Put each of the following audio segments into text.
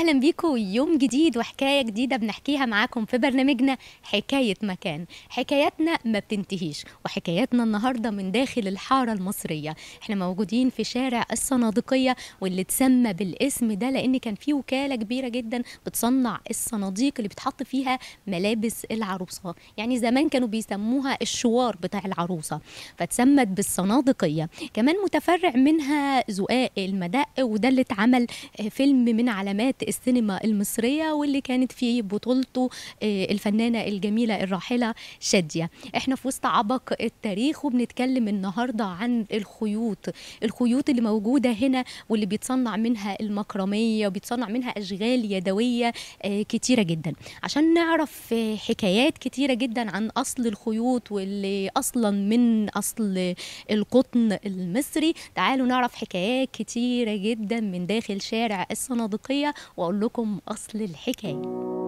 اهلا بيكم يوم جديد وحكايه جديده بنحكيها معاكم في برنامجنا حكايه مكان حكاياتنا ما بتنتهيش وحكاياتنا النهارده من داخل الحاره المصريه احنا موجودين في شارع الصناديقيه واللي اتسمى بالاسم ده لان كان في وكاله كبيره جدا بتصنع الصناديق اللي بتحط فيها ملابس العروسه يعني زمان كانوا بيسموها الشوار بتاع العروسه فاتسمت بالصناديقيه كمان متفرع منها زقاق المدق وده اللي اتعمل فيلم من علامات السينما المصرية واللي كانت في بطولته الفنانة الجميلة الراحلة شادية احنا في وسط عبق التاريخ وبنتكلم النهاردة عن الخيوط الخيوط اللي موجودة هنا واللي بيتصنع منها المكرمية وبيتصنع منها أشغال يدوية كتيرة جدا عشان نعرف حكايات كتيرة جدا عن أصل الخيوط واللي أصلا من أصل القطن المصري تعالوا نعرف حكايات كتيرة جدا من داخل شارع الصناديقية وأقول لكم أصل الحكاية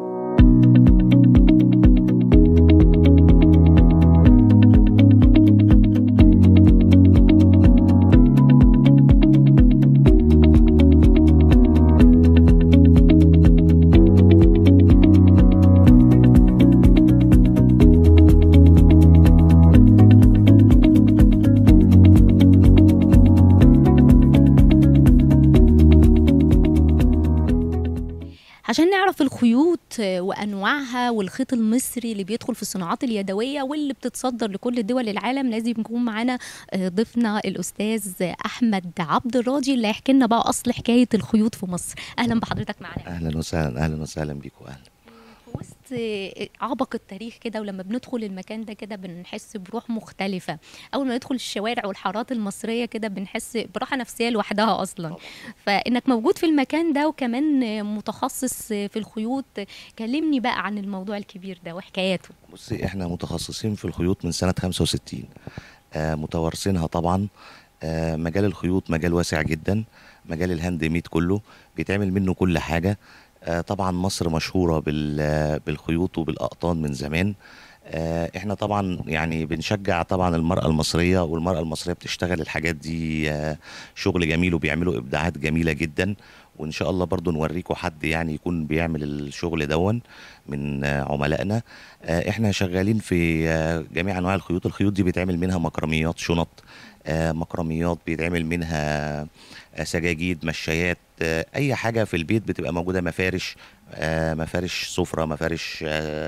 عشان نعرف الخيوط وانواعها والخيط المصري اللي بيدخل في الصناعات اليدويه واللي بتتصدر لكل دول العالم لازم يكون معانا ضيفنا الاستاذ احمد عبد الراضي اللي هيحكي لنا بقى اصل حكايه الخيوط في مصر اهلا بحضرتك معانا اهلا وسهلا اهلا وسهلا بيكم اهلا وسط عبق التاريخ كده ولما بندخل المكان ده كده بنحس بروح مختلفة أول ما ندخل الشوارع والحارات المصرية كده بنحس براحة نفسية لوحدها أصلا فإنك موجود في المكان ده وكمان متخصص في الخيوط كلمني بقى عن الموضوع الكبير ده وحكاياته بصي احنا متخصصين في الخيوط من سنة 65 آه متوارثينها طبعا آه مجال الخيوط مجال واسع جدا مجال الهاند ميد كله بيتعمل منه كل حاجة طبعا مصر مشهورة بالخيوط وبالأقطان من زمان احنا طبعا يعني بنشجع طبعا المرأة المصرية والمرأة المصرية بتشتغل الحاجات دي شغل جميل وبيعملوا إبداعات جميلة جدا وإن شاء الله برضو نوريكم حد يعني يكون بيعمل الشغل دون من عملائنا احنا شغالين في جميع أنواع الخيوط الخيوط دي بيتعمل منها مكرميات شنط مكرميات بيتعمل منها سجاجيد مشايات اي حاجه في البيت بتبقى موجوده مفارش مفارش سفره مفارش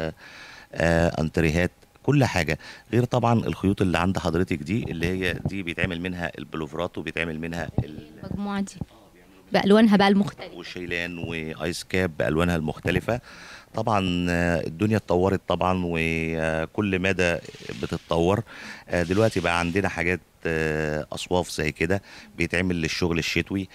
انتريهات كل حاجه غير طبعا الخيوط اللي عند حضرتك دي اللي هي دي بيتعمل منها البلوفرات وبيتعمل منها المجموعه دي بالوانها بقى المختلفه وشيلان وايس كاب بالوانها المختلفه طبعا الدنيا اتطورت طبعا وكل مدى بتتطور دلوقتي بقى عندنا حاجات اصواف زي كده بيتعمل للشغل الشتوي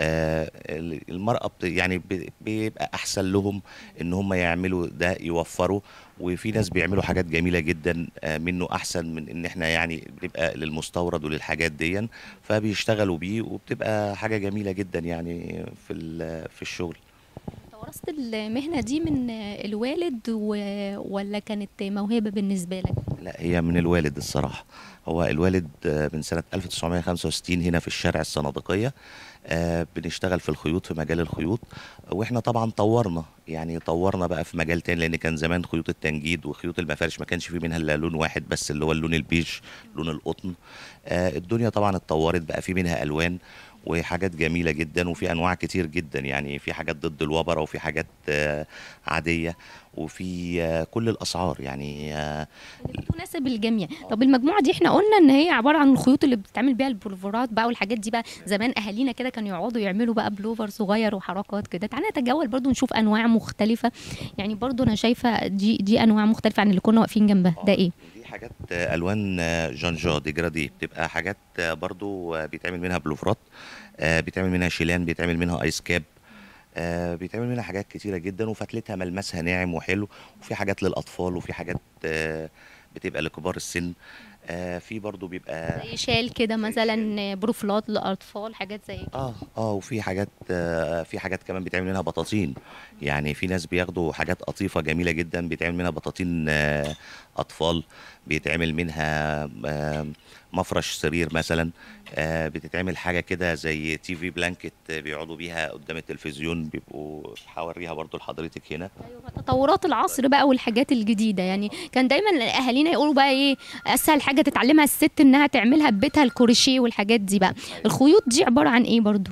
المراه يعني بيبقى احسن لهم ان هم يعملوا ده يوفروا وفي ناس بيعملوا حاجات جميله جدا منه احسن من ان احنا يعني بنبقى للمستورد وللحاجات دي فبيشتغلوا بيه وبتبقى حاجه جميله جدا يعني في في الشغل ورثت المهنه دي من الوالد ولا كانت موهبه بالنسبه لك لا هي من الوالد الصراحه هو الوالد من سنه 1965 هنا في الشارع الصناديقيه بنشتغل في الخيوط في مجال الخيوط واحنا طبعا طورنا يعني طورنا بقى في مجال تاني لان كان زمان خيوط التنجيد وخيوط المفارش ما كانش في منها الا لون واحد بس اللي هو اللون البيج لون القطن الدنيا طبعا اتطورت بقى في منها الوان وحاجات جميله جدا وفي انواع كتير جدا يعني في حاجات ضد الوبره وفي حاجات عاديه وفي كل الاسعار يعني تناسب الجميع طب المجموعه دي احنا قلنا ان هي عباره عن الخيوط اللي بتتعمل بيها البلوفرات بقى والحاجات دي بقى زمان اهالينا كده كانوا يقعدوا يعملوا بقى بلوفر صغير وحركات كده تعالى نتجول برضو نشوف انواع مختلفه يعني برضو انا شايفه دي دي انواع مختلفه عن اللي كنا واقفين جنبها ده ايه دي حاجات الوان جانجا ديجرادي بتبقى حاجات برضو بيتعمل منها بلوفرات بيتعمل منها شيلان بيتعمل منها ايس كاب آه بيتعمل منها حاجات كتيره جدا وفتلتها ملمسها ناعم وحلو وفي حاجات للاطفال وفي حاجات آه بتبقى لكبار السن آه في برضو بيبقى زي شال كده مثلا بروفلات للاطفال حاجات زي كده اه اه وفي حاجات آه في حاجات كمان بيتعمل منها بطاطين يعني في ناس بياخدوا حاجات قطيفه جميله جدا بيتعمل منها بطاطين آه اطفال بيتعمل منها آه، مفرش سرير مثلا آه، بتتعمل حاجه كده زي تي في بلانكت بيقعدوا بيها قدام التلفزيون بيبقوا هوريها برضو لحضرتك هنا أيوة تطورات العصر بقى والحاجات الجديده يعني كان دايما اهالينا يقولوا بقى ايه اسهل حاجه تتعلمها الست انها تعملها ببيتها الكروشيه والحاجات دي بقى الخيوط دي عباره عن ايه برضو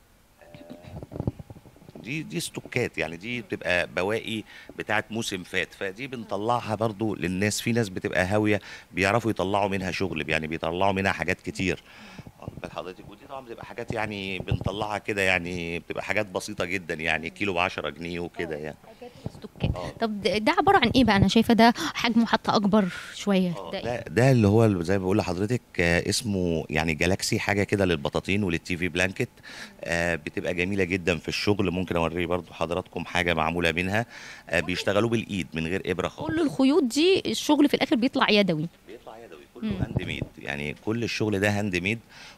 دي دي ستوكات يعني دي بتبقى بواقي بتاعت موسم فات فدي بنطلعها برضو للناس في ناس بتبقى هاويه بيعرفوا يطلعوا منها شغل يعني بيطلعوا منها حاجات كتير واخد بال حضرتك ودي طبعا بتبقى حاجات يعني بنطلعها كده يعني بتبقى حاجات بسيطه جدا يعني كيلو ب 10 جنيه وكده يعني استوكات. آه. طب ده ده عباره عن ايه بقى انا شايفه ده حجمه حتى اكبر شويه آه، ده إيه؟ ده ده اللي هو اللي زي ما بقول لحضرتك آه، اسمه يعني جالاكسي حاجه كده للبطاطين وللتي في بلانكت آه، بتبقى جميله جدا في الشغل ممكن اوري برضو حضراتكم حاجه معموله منها آه، بيشتغلوا بالايد من غير ابره خالص كل الخيوط دي الشغل في الاخر بيطلع يدوي بيطلع يدوي كله هاند ميد يعني كل الشغل ده هاند ميد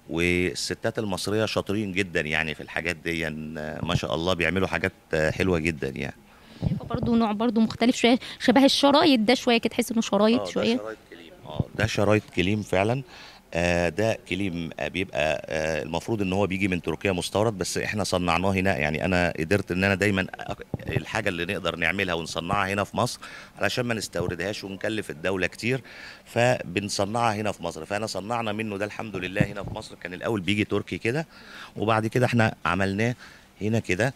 والستات المصريه شاطرين جدا يعني في الحاجات دي آه، ما شاء الله بيعملوا حاجات آه، حلوه جدا يعني شايفة برضو نوع برضو مختلف شويه شبه الشرايط ده شويه كده تحس انه شرايط آه، ده شويه شرايط كليم اه ده شرايط كليم فعلا آه ده كليم آه بيبقى آه المفروض ان هو بيجي من تركيا مستورد بس احنا صنعناه هنا يعني انا قدرت ان انا دايما أك- الحاجه اللي نقدر نعملها ونصنعها هنا في مصر علشان ما نستوردهاش ونكلف الدوله كتير فبنصنعها هنا في مصر فانا صنعنا منه ده الحمد لله هنا في مصر كان الاول بيجي تركي كده وبعد كده احنا عملناه هنا كده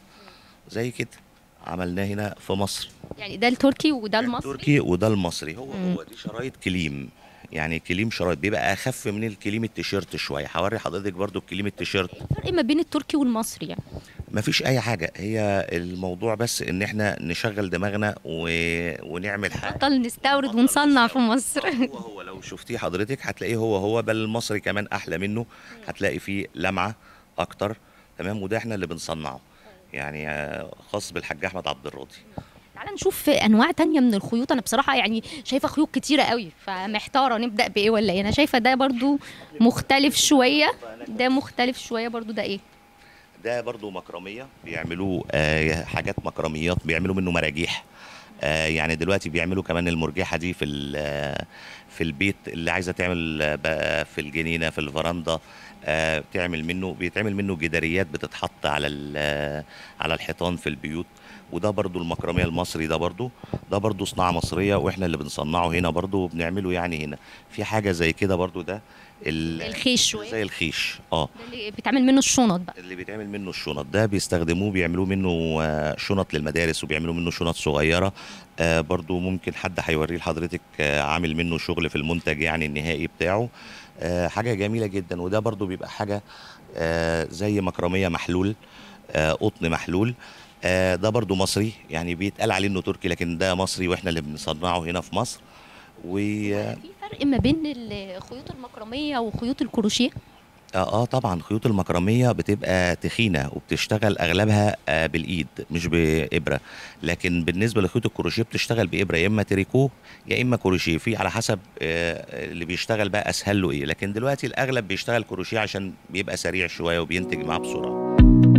زي كده عملناه هنا في مصر يعني ده التركي وده المصري التركي وده المصري هو مم. هو دي شرايط كليم يعني كليم شرايط بيبقى اخف من الكليم التيشيرت شويه هوري حضرتك برضو الكليم التيشيرت الفرق ما بين التركي والمصري يعني مفيش اي حاجه هي الموضوع بس ان احنا نشغل دماغنا و... ونعمل حاجه بطل نستورد ونصنع في مصر آه، هو هو لو شفتيه حضرتك هتلاقيه هو هو بل المصري كمان احلى منه هتلاقي فيه لمعه اكتر تمام وده احنا اللي بنصنعه يعني آه، خاص بالحاج احمد عبد الراضي تعال نشوف انواع تانية من الخيوط انا بصراحه يعني شايفه خيوط كتيره قوي فمحتاره نبدا بايه ولا ايه انا شايفه ده برضو مختلف شويه ده مختلف شويه برضو ده ايه ده برضو مكرمية بيعملوا آه حاجات مكرميات بيعملوا منه مراجيح آه يعني دلوقتي بيعملوا كمان المرجحة دي في ال- آه، في البيت اللي عايزة تعمل آه، بقى في الجنينة في الفرندا آه بتعمل منه بيتعمل منه جداريات بتتحط على ال- آه، على الحيطان في البيوت وده برضو المكرمية المصري ده برضو ده برضو صناعة مصرية واحنا اللي بنصنعه هنا برضو وبنعمله يعني هنا في حاجة زي كده برضو ده ال- الخيش شويه زي الخيش اه ده اللي بيتعمل منه الشنط بقى اللي بيتعمل منه الشنط ده بيستخدموه بيعملوا منه آه، شنط للمدارس وبيعملوا منه شنط صغيرة آه، برضو ممكن حد هيوريه لحضرتك آه، عامل منه شغل في المنتج يعني النهائي بتاعه آه، حاجة جميلة جدا وده برضو بيبقى حاجة آه، زي مكرمية محلول آه، قطن محلول آه، ده برضو مصري يعني بيتقال عليه انه تركي لكن ده مصري واحنا اللي بنصنعه هنا في مصر و في فرق ما بين الخيوط المكرميه وخيوط الكروشيه اه اه طبعا خيوط المكرميه بتبقى تخينه وبتشتغل اغلبها آه بالايد مش بابره لكن بالنسبه لخيوط الكروشيه بتشتغل بابره يا اما تريكو يا اما كروشيه في على حسب آه اللي بيشتغل بقى اسهل له ايه لكن دلوقتي الاغلب بيشتغل كروشيه عشان بيبقى سريع شويه وبينتج معاه بسرعه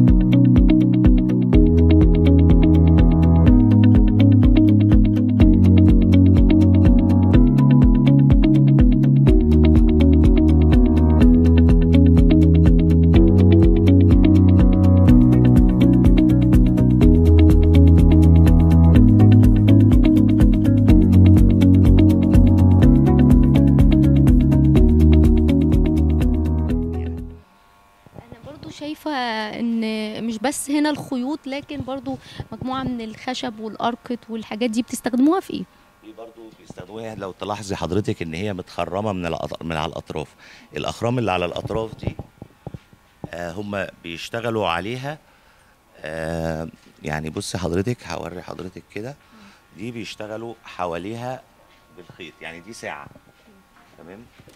انا برضو شايفه ان مش بس هنا الخيوط لكن برضو مجموعه من الخشب والاركت والحاجات دي بتستخدموها في ايه دي برضو بيستخدموها لو تلاحظي حضرتك ان هي متخرمه من الأط- من على الاطراف الاخرام اللي على الاطراف دي آه هم بيشتغلوا عليها آه يعني بصي حضرتك هوري حضرتك كده دي بيشتغلوا حواليها بالخيط يعني دي ساعه تمام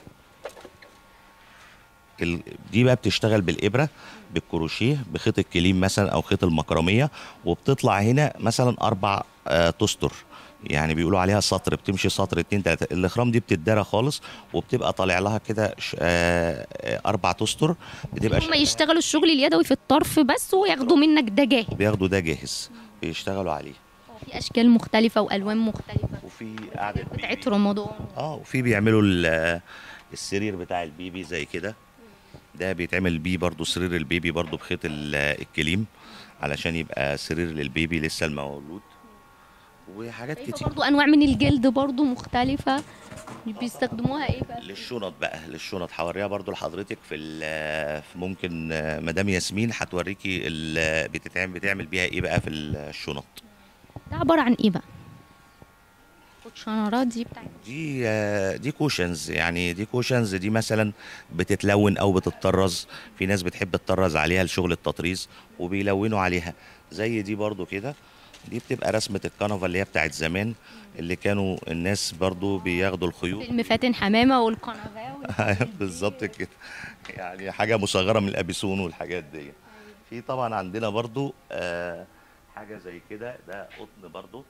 ال- دي بقى بتشتغل بالابره بالكروشيه بخيط الكليم مثلا او خيط المكرميه وبتطلع هنا مثلا اربع آه تستر يعني بيقولوا عليها سطر بتمشي سطر اتنين تلاته الاخرام دي بتتدرى خالص وبتبقى طالع لها كده ش- آه آه اربع تستر بتبقى هم شكلها- يشتغلوا الشغل اليدوي في الطرف بس وياخدوا منك ده جاهز بياخدوا ده جاهز بيشتغلوا عليه في اشكال مختلفه والوان مختلفه وفي قعده بتاعت بيبي رمضان اه وفي بيعملوا ال- السرير بتاع البيبي زي كده ده بيتعمل بيه برضو سرير البيبي برضو بخيط ال- الكليم علشان يبقى سرير للبيبي لسه المولود وحاجات شايفة كتير برضو انواع من الجلد برضو مختلفة بيستخدموها ايه بقى للشنط بقى للشنط هوريها برضو لحضرتك في ال- في ممكن مدام ياسمين هتوريكي ال- بتتعمل بتعمل بيها ايه بقى في الشنط ده عبارة عن ايه بقى الشنرات دي بتاعت دي آه، دي كوشنز يعني دي كوشنز دي مثلا بتتلون او بتطرز في ناس بتحب تطرز عليها لشغل التطريز وبيلونوا عليها زي دي برضو كده دي بتبقى رسمة الكنفة اللي هي بتاعت زمان اللي كانوا الناس برضو بياخدوا الخيوط فيلم فاتن حمامة والقناة بالظبط كده يعني حاجة مصغرة من الأبيسون والحاجات دي في طبعا عندنا برضو آه حاجة زي كده ده قطن برضو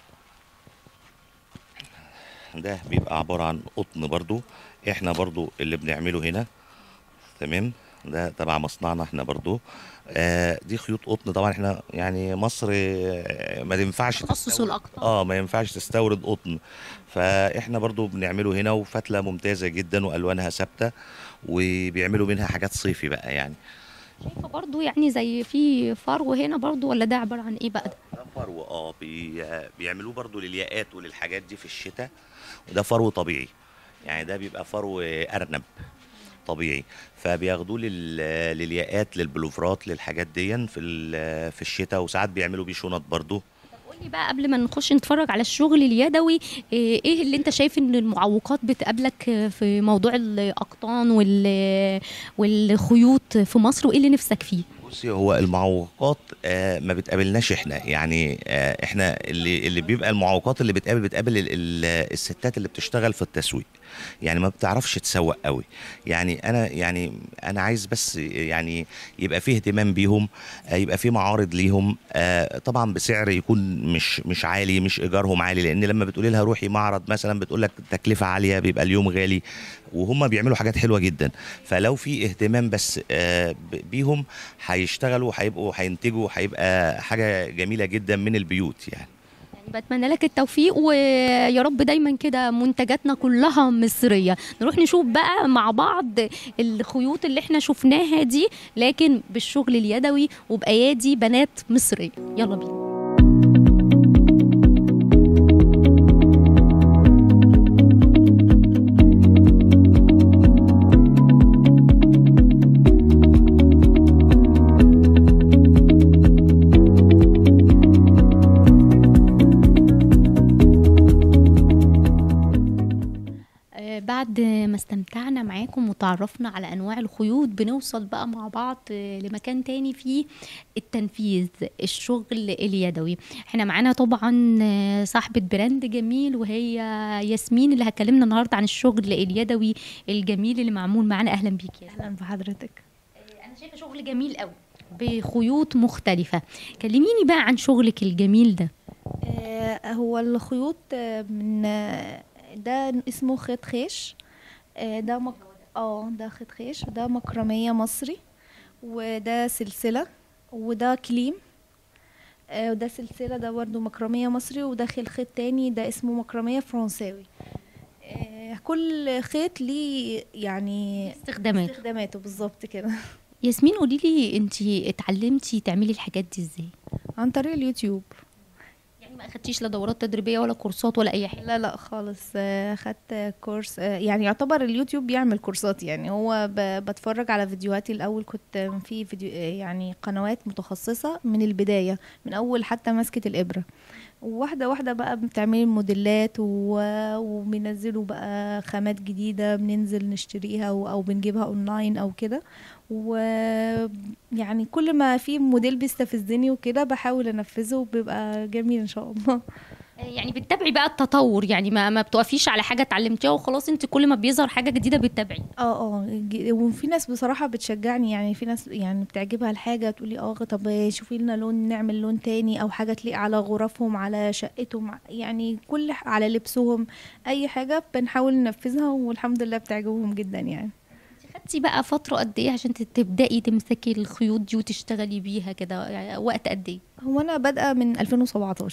ده بيبقى عبارة عن قطن برضو احنا برضو اللي بنعمله هنا تمام ده تبع مصنعنا احنا برضو آه دي خيوط قطن طبعا احنا يعني مصر آه، ما تنفعش تخصص تستورد- الأقطان. اه ما ينفعش تستورد قطن فاحنا برضو بنعمله هنا وفتله ممتازه جدا والوانها ثابته وبيعملوا منها حاجات صيفي بقى يعني شايفة برضو يعني زي في فرو هنا برضو ولا ده عبارة عن ايه بقى ده ده فرو اه بي بيعملوه برضو للياقات وللحاجات دي في الشتاء وده فرو طبيعي يعني ده بيبقى فرو ارنب طبيعي فبياخدوه لل... للياقات للبلوفرات للحاجات دي في ال- في الشتاء وساعات بيعملوا بيه شنط برضو طب قولي بقى قبل ما نخش نتفرج على الشغل اليدوي ايه إيه اللي انت شايف ان المعوقات بتقابلك في موضوع الاقطان وال والخيوط في مصر وايه اللي نفسك فيه بصي هو المعوقات آه ما بتقابلناش احنا يعني آه احنا اللي اللي بيبقى المعوقات اللي بتقابل بتقابل ال- ال- الستات اللي بتشتغل في التسويق يعني ما بتعرفش تسوق قوي يعني انا يعني انا عايز بس يعني يبقى فيه اهتمام بيهم آه يبقى فيه معارض ليهم آه طبعا بسعر يكون مش مش عالي مش ايجارهم عالي لان لما بتقولي لها روحي معرض مثلا بتقول لك تكلفه عاليه بيبقى اليوم غالي وهم بيعملوا حاجات حلوه جدا فلو في اهتمام بس آه، ب- بيهم هيشتغلوا هيبقوا هينتجوا هيبقى حاجه جميله جدا من البيوت يعني يعني بتمنى لك التوفيق ويا رب دايما كده منتجاتنا كلها مصرية نروح نشوف بقى مع بعض الخيوط اللي احنا شفناها دي لكن بالشغل اليدوي وبأيادي بنات مصرية يلا بينا آه، بعد ما استمتعنا معاكم وتعرفنا على انواع الخيوط بنوصل بقى مع بعض آه، لمكان تاني فيه التنفيذ الشغل اليدوي احنا معانا طبعا آه، صاحبة براند جميل وهي ياسمين اللي هتكلمنا النهارده عن الشغل اليدوي الجميل اللي معمول معانا اهلا بيك يا اهلا بحضرتك انا شايفه شغل جميل قوي بخيوط مختلفة كلميني بقى عن شغلك الجميل ده آه هو الخيوط آه، من آه، ده اسمه خيط خيش آه ده مك... اه ده خيط خيش وده مكرمية مصري وده سلسلة وده كليم آه وده سلسلة ده برضه مكرمية مصري وداخل خيط تاني ده اسمه مكرمية فرنساوي آه كل خيط ليه يعني استخدامات استخداماته بالظبط كده ياسمين قولي لي انت اتعلمتي تعملي الحاجات دي ازاي عن طريق اليوتيوب يعني ما اخدتيش لا دورات تدريبيه ولا كورسات ولا اي حاجه لا لا خالص آه، خدت كورس آه، يعني يعتبر اليوتيوب بيعمل كورسات يعني هو ب- بتفرج على فيديوهاتي الاول كنت في فيديو آه، يعني قنوات متخصصة من البداية من اول حتى مسكة الابرة واحدة واحدة بقى بتعملي موديلات و- وبينزلوا بقى خامات جديدة بننزل نشتريها و- او بنجيبها اونلاين او كده ويعني كل ما في موديل بيستفزني وكده بحاول انفذه وبيبقى جميل ان شاء الله يعني بتتابعي بقى التطور يعني ما ما بتقفيش على حاجه اتعلمتيها وخلاص انت كل ما بيظهر حاجه جديده بتتابعي اه اه ج- وفي ناس بصراحة بتشجعني يعني في ناس يعني بتعجبها الحاجة تقولي اه طب شوفي لنا لون نعمل لون تاني او حاجة تليق على غرفهم على شقتهم يعني كل ح- على لبسهم اي حاجة بنحاول ننفذها والحمد لله بتعجبهم جدا يعني خدتي بقى فتره قد ايه عشان تبداي تمسكي الخيوط دي وتشتغلي بيها كده يعني وقت قد ايه هو انا بادئة من 2017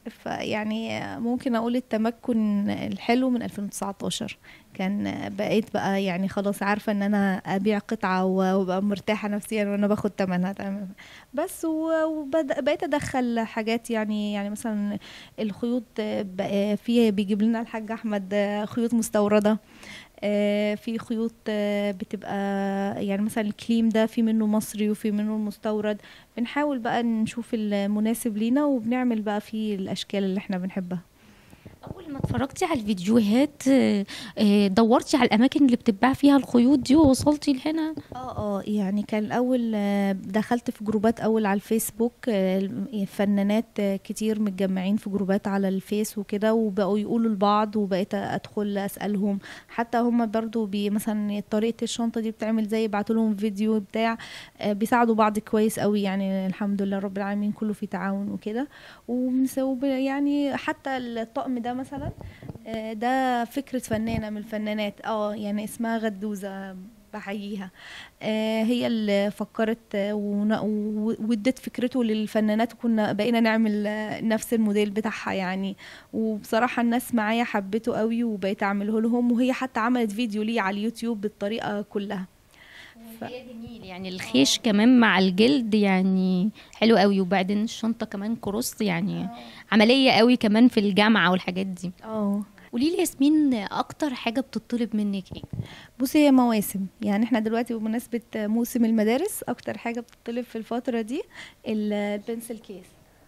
فيعني ممكن اقول التمكن الحلو من 2019 كان بقيت بقى يعني خلاص عارفه ان انا ابيع قطعه وابقى مرتاحه نفسيا وانا باخد ثمنها تمام بس وبقيت ادخل حاجات يعني يعني مثلا الخيوط بقى فيه بيجيب لنا الحاج احمد خيوط مستورده آه، في خيوط آه، بتبقى يعني مثلا الكليم ده في منه مصري وفي منه مستورد بنحاول بقى نشوف المناسب لينا وبنعمل بقى فيه الاشكال اللي احنا بنحبها اول ما اتفرجتي على الفيديوهات آه، آه، دورتي على الاماكن اللي بتتباع فيها الخيوط دي ووصلتي لهنا اه اه يعني كان الاول آه، دخلت في جروبات اول على الفيسبوك آه، فنانات آه، كتير متجمعين في جروبات على الفيس وكده وبقوا يقولوا لبعض وبقيت ادخل اسالهم حتى هم برضو بي مثلا طريقه الشنطه دي بتعمل زي بعتوا لهم فيديو بتاع آه، بيساعدوا بعض كويس قوي يعني الحمد لله رب العالمين كله في تعاون وكده ومس- وب- يعني حتى الطقم ده مثلا آه، ده فكرة فنانة من الفنانات اه يعني اسمها غدوزة بحييها آه، هي اللي فكرت آه، ون- و- وادت فكرته للفنانات وكنا بقينا نعمل آه، نفس الموديل بتاعها يعني وبصراحة الناس معايا حبته قوي وبقيت اعمله لهم وهي حتى عملت فيديو ليه على اليوتيوب بالطريقة كلها ف- هي جميل يعني الخيش كمان مع الجلد يعني حلو قوي وبعدين الشنطه كمان كروس يعني عمليه قوي كمان في الجامعه والحاجات دي اه قولي لي ياسمين اكتر حاجه بتطلب منك ايه بصي هي مواسم يعني احنا دلوقتي بمناسبة موسم المدارس اكتر حاجة بتطلب في الفترة دي ال- البنسل كيس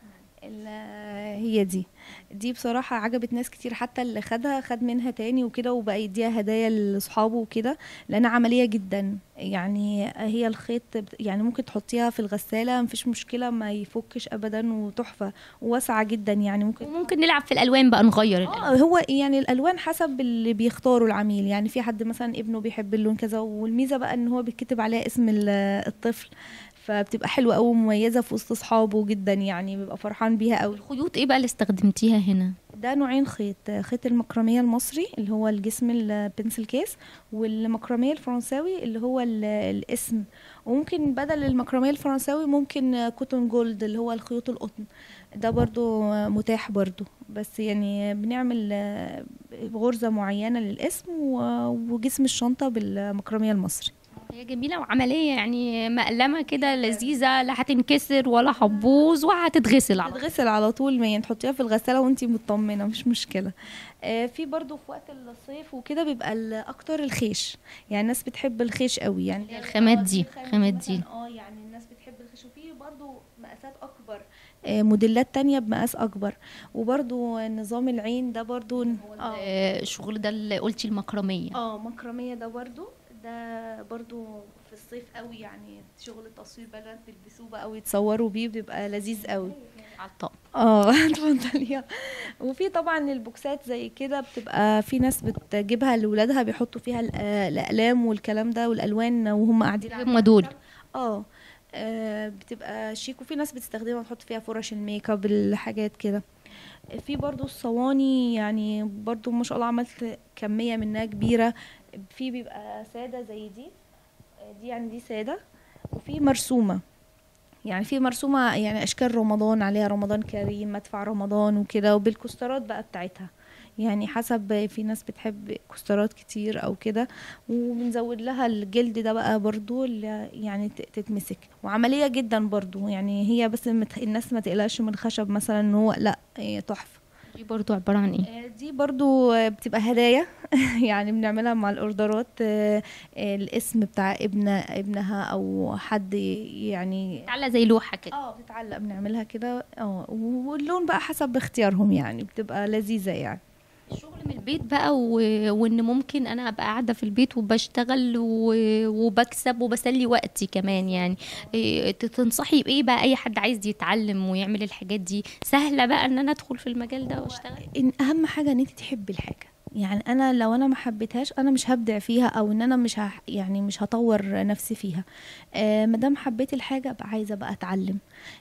ال- هي دي دي بصراحة عجبت ناس كتير حتى اللي خدها خد منها تاني وكده وبقى يديها هدايا لاصحابه وكده لانها عملية جدا يعني هي الخيط بت- يعني ممكن تحطيها في الغسالة مفيش مشكلة ما يفكش ابدا وتحفة وواسعة جدا يعني ممكن وممكن نلعب في الالوان بقى نغير الالوان اه هو يعني الالوان حسب اللي بيختاره العميل يعني في حد مثلا ابنه بيحب اللون كذا والميزه بقى ان هو بيتكتب عليها اسم ال- الطفل فبتبقى حلوه قوي ومميزه في وسط اصحابه جدا يعني بيبقى فرحان بيها قوي الخيوط ايه بقى اللي استخدمتيها هنا ده نوعين خيط خيط المكرميه المصري اللي هو الجسم البنسل كيس والمكرميه الفرنساوي اللي هو ال- الاسم وممكن بدل المكرميه الفرنساوي ممكن كوتون جولد اللي هو الخيوط القطن ده برضو متاح برضو بس يعني بنعمل آه، غرزة معينة للاسم و- وجسم الشنطة بالمكرمية المصري هي جميله وعمليه يعني مقلمه كده لذيذه لا هتنكسر ولا هتبوظ وهتتغسل على طول. تتغسل على طول ما يعني تحطيها في الغسالة وانتي مطمنة مش مشكلة آه، في برضو في وقت الصيف وكده بيبقى ال- اكتر الخيش يعني الناس بتحب الخيش قوي يعني الخامات آه، دي، الخامات الخامات مثلاً، دي. اه يعني الناس بتحب الخيش وفي برضو مقاسات اكبر آه، موديلات تانية بمقاس اكبر وبرضو نظام العين ده برضو اه آه، الشغل ده اللي قلتي المكرميه اه مكرمية ده برضو ده برضو في الصيف قوي يعني شغل التصوير بنات بيلبسوه بقى ويتصوروا بيه بيبقى لذيذ قوي على الطقم اه اتفضلي وفي طبعا البوكسات زي كده بتبقى في ناس بتجيبها لاولادها بيحطوا فيها الأ- الاقلام والكلام ده والالوان وهم قاعدين على هم دول اه آه، بتبقى شيك وفي ناس بتستخدمها تحط فيها فرش الميك اب الحاجات كده في برضو الصواني يعني برضو ما شاء الله عملت كمية منها كبيرة في بيبقى سادة زي دي آه، دي يعني دي سادة وفي مرسومة يعني في مرسومة يعني أشكال رمضان عليها رمضان كريم مدفع رمضان وكده وبالكسترات بقى بتاعتها يعني حسب في ناس بتحب كسترات كتير او كده وبنزود لها الجلد ده بقى برضو اللي يعني ت- تتمسك وعملية جدا برضو يعني هي بس مت- الناس ما تقلقش من الخشب مثلا ان هو لا هي تحفة دي برضو عباره عن ايه آه، دي برضو آه، بتبقى هدايا يعني بنعملها مع الاوردرات آه، آه، الاسم بتاع ابن ابنها او حد يعني تعلق زي لوحه كده اه بتتعلق بنعملها كده اه واللون بقى حسب اختيارهم يعني بتبقى لذيذة يعني الشغل من البيت بقى و... وان ممكن انا ابقى قاعده في البيت وبشتغل و... وبكسب وبسلي وقتي كمان يعني إيه ت- تنصحي بايه بقى اي حد عايز يتعلم ويعمل الحاجات دي سهله بقى ان انا ادخل في المجال ده واشتغل إن اهم حاجه ان انت تحبي الحاجه يعني انا لو انا ما حبيتهاش انا مش هبدع فيها او ان انا مش هح يعني مش هطور نفسي فيها آه مادام حبيت الحاجه ابقى عايزه بقى اتعلم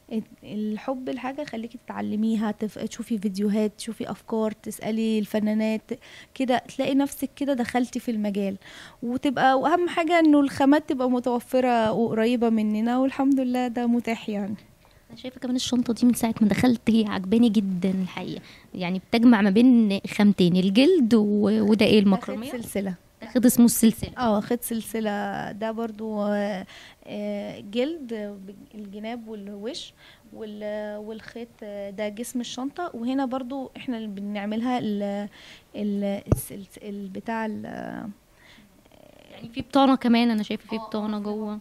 الحب الحاجه خليكي تتعلميها تف... تشوفي فيديوهات تشوفي افكار تسالي الفنانات كده تلاقي نفسك كده دخلتي في المجال وتبقى واهم حاجه انه الخامات تبقى متوفره وقريبه مننا والحمد لله ده متاح يعني انا شايفه كمان الشنطه دي من ساعه ما دخلت هي عجباني جدا الحقيقه يعني بتجمع ما بين خامتين الجلد و... وده ايه ده المكرميه خيط سلسله ده خد اسمه السلسله اه خيط سلسله ده برضو آه، آه، جلد آه، الجناب والوش وال- والخيط آه، ده جسم الشنطه وهنا برضو احنا اللي بنعملها ال ال السلس- ال- بتاع ال- يعني في بطانه كمان انا شايفه في بطانه جوه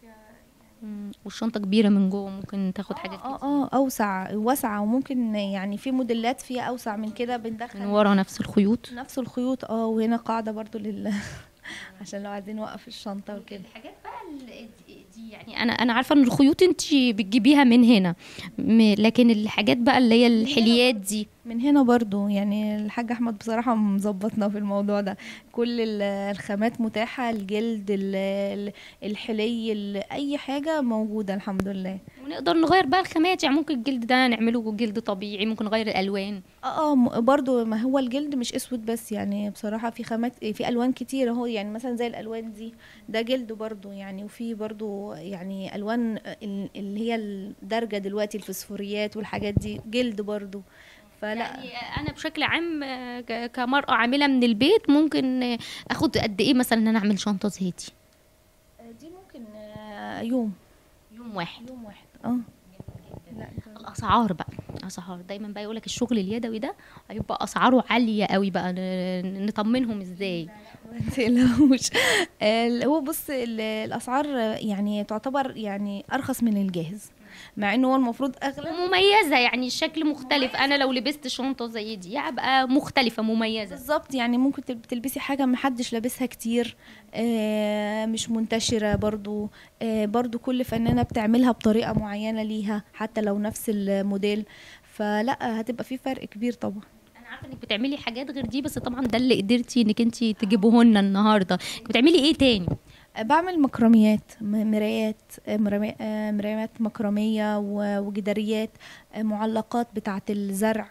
مم، والشنطه كبيره من جوه ممكن تاخد حاجات اه كتير اه اوسع واسعه وممكن يعني في موديلات فيها اوسع من كده من بندخل ورا نفس الخيوط نفس الخيوط اه وهنا قاعده برضو لل عشان لو عايزين نوقف الشنطه وكده الحاجات بقى ال- دي- دي يعني انا انا عارفه ان الخيوط انت بتجيبيها من هنا م- لكن الحاجات بقى اللي هي الحليات دي من هنا برضو يعني الحاج احمد بصراحه مظبطنا في الموضوع ده كل ال- الخامات متاحه الجلد ال- ال- الحلي ال- اي حاجه موجوده الحمد لله ونقدر نغير بقى الخامات يعني ممكن الجلد ده نعمله جلد طبيعي ممكن نغير الالوان اه اه م- برضو ما هو الجلد مش اسود بس يعني بصراحه في خامات في الوان كتير اهو يعني مثلا زي الالوان دي ده جلد برضو يعني وفي برضو يعني الوان ال- اللي هي الدارجه دلوقتي الفسفوريات والحاجات دي جلد برضو فلا يعني انا بشكل عام آه، ك- كمرأة عاملة من البيت ممكن آه، اخد قد ايه مثلا ان انا اعمل شنطة زي دي دي ممكن آه، يوم يوم واحد يوم واحد اه لا الاسعار بقى اسعار دايما بقى يقولك الشغل اليدوي ده هيبقى اسعاره عالية قوي بقى ن- نطمنهم ازاي ما تقلقوش ال- هو بص ال- الاسعار يعني تعتبر يعني ارخص من الجاهز مع انه هو المفروض اغلى ومميزة يعني الشكل مختلف انا لو لبست شنطة زي دي هبقى مختلفة مميزة بالظبط يعني ممكن تل- تلبسي حاجه محدش لابسها كتير آه، مش منتشره برضو آه، برضو كل فنانه بتعملها بطريقه معينه ليها حتى لو نفس الموديل فلا هتبقى في فرق كبير طبعا انا عارفه انك بتعملي حاجات غير دي بس طبعا ده اللي قدرتي انك انت تجيبوهن النهارده بتعملي ايه تاني آه، بعمل مكرميات م- مرايات آه، مرامي- آه، مرايات مكرمية و- وجداريات آه، معلقات بتاعة الزرع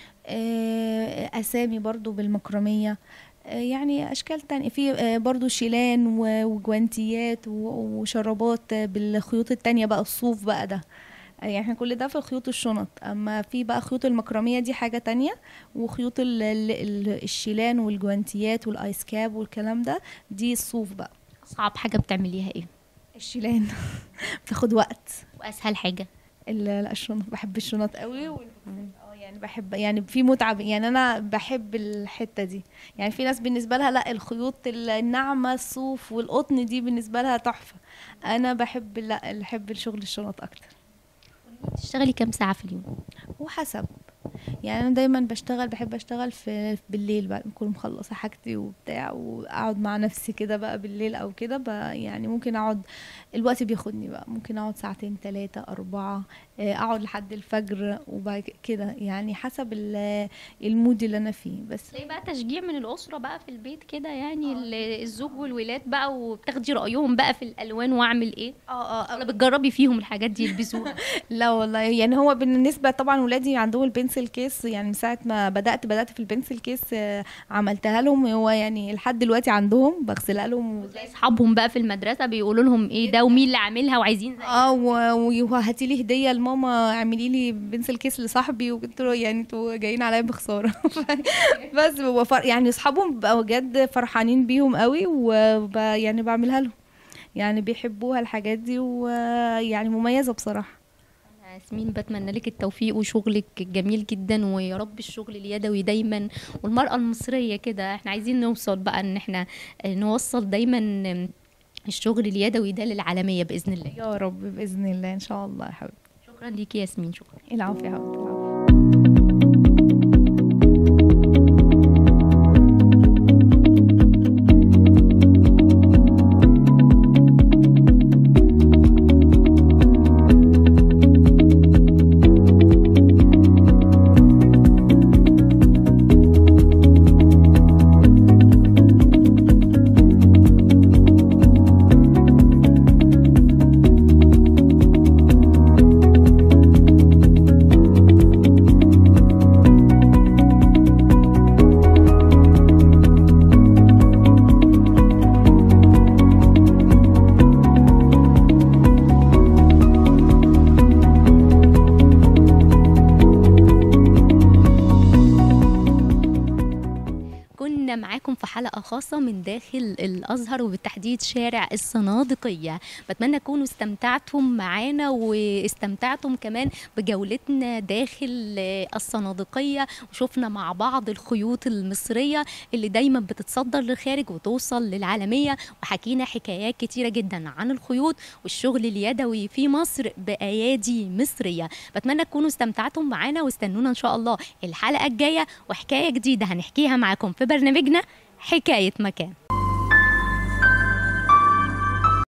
آه، أسامي برضو بالمكرمية آه، يعني أشكال تانية في آه، برضو شيلان و- وجوانتيات و- وشرابات آه، بالخيوط التانية بقى الصوف بقى ده آه، يعني احنا كل ده في خيوط الشنط اما في بقى خيوط المكرمية دي حاجة تانية وخيوط ال- ال- ال- الشيلان والجوانتيات والايس كاب والكلام ده دي الصوف بقى اصعب حاجه بتعمليها ايه الشيلان بتاخد وقت واسهل حاجه ال- لا الشنط بحب الشنط قوي وال- اه يعني بحب يعني في متعة يعني انا بحب الحتة دي يعني في ناس بالنسبة لها لا الخيوط الناعمة الصوف والقطن دي بالنسبة لها تحفة انا بحب لا بحب الشغل الشنط اكتر تشتغلي كام ساعه في اليوم وحسب يعني انا دايما بشتغل بحب اشتغل في في بالليل بقى بكون مخلصه حاجتي وبتاع واقعد مع نفسي كده بقى بالليل او كده بقى يعني ممكن اقعد الوقت بياخدني بقى ممكن اقعد ساعتين ثلاثة أربعة آه، اقعد لحد الفجر وبعد كده يعني حسب ال- المود اللي انا فيه بس تلاقي بقى تشجيع من الاسره بقى في البيت كده يعني ال- الزوج والولاد بقى وبتاخدي رايهم بقى في الالوان واعمل ايه اه ولا بتجربي فيهم الحاجات دي يلبسوها لا والله يعني هو بالنسبة طبعا ولادي عندهم البنسل كيس يعني من ساعة ما بدأت بدأت في البنسل كيس آه، عملتها لهم هو يعني لحد دلوقتي عندهم بغسلها لهم تلاقي اصحابهم بقى في المدرسه بيقولوا لهم ايه ده ومين اللي عاملها وعايزين زي اه و- وهاتي لي هديه لماما اعملي لي بنسل كيس لصاحبي وقلت له يعني انتوا جايين عليا بخساره بس هو فر... يعني اصحابهم بقوا بجد فرحانين بيهم قوي وب... يعني بعملها لهم يعني بيحبوها الحاجات دي ويعني مميزه بصراحه أنا ياسمين بتمنى لك التوفيق وشغلك جميل جدا ويا رب الشغل اليدوي دايما والمرأة المصرية كده احنا عايزين نوصل بقى ان احنا نوصل دايما الشغل اليدوي ده للعالمية بإذن الله يا رب باذن الله ان شاء الله يا حبيبتي شكرا ليكي ياسمين شكرا العفو يا حبيبتي العفو. مكملين معاكم في حلقة خاصة من داخل الأزهر وبالتحديد شارع الصناديقية بتمنى تكونوا استمتعتم معانا واستمتعتم كمان بجولتنا داخل الصناديقية وشفنا مع بعض الخيوط المصرية اللي دايما بتتصدر للخارج وتوصل للعالمية وحكينا حكايات كتيرة جدا عن الخيوط والشغل اليدوي في مصر بأيادي مصرية بتمنى تكونوا استمتعتم معانا واستنونا إن شاء الله الحلقة الجاية وحكاية جديدة هنحكيها معاكم في برنامجنا حكاية مكان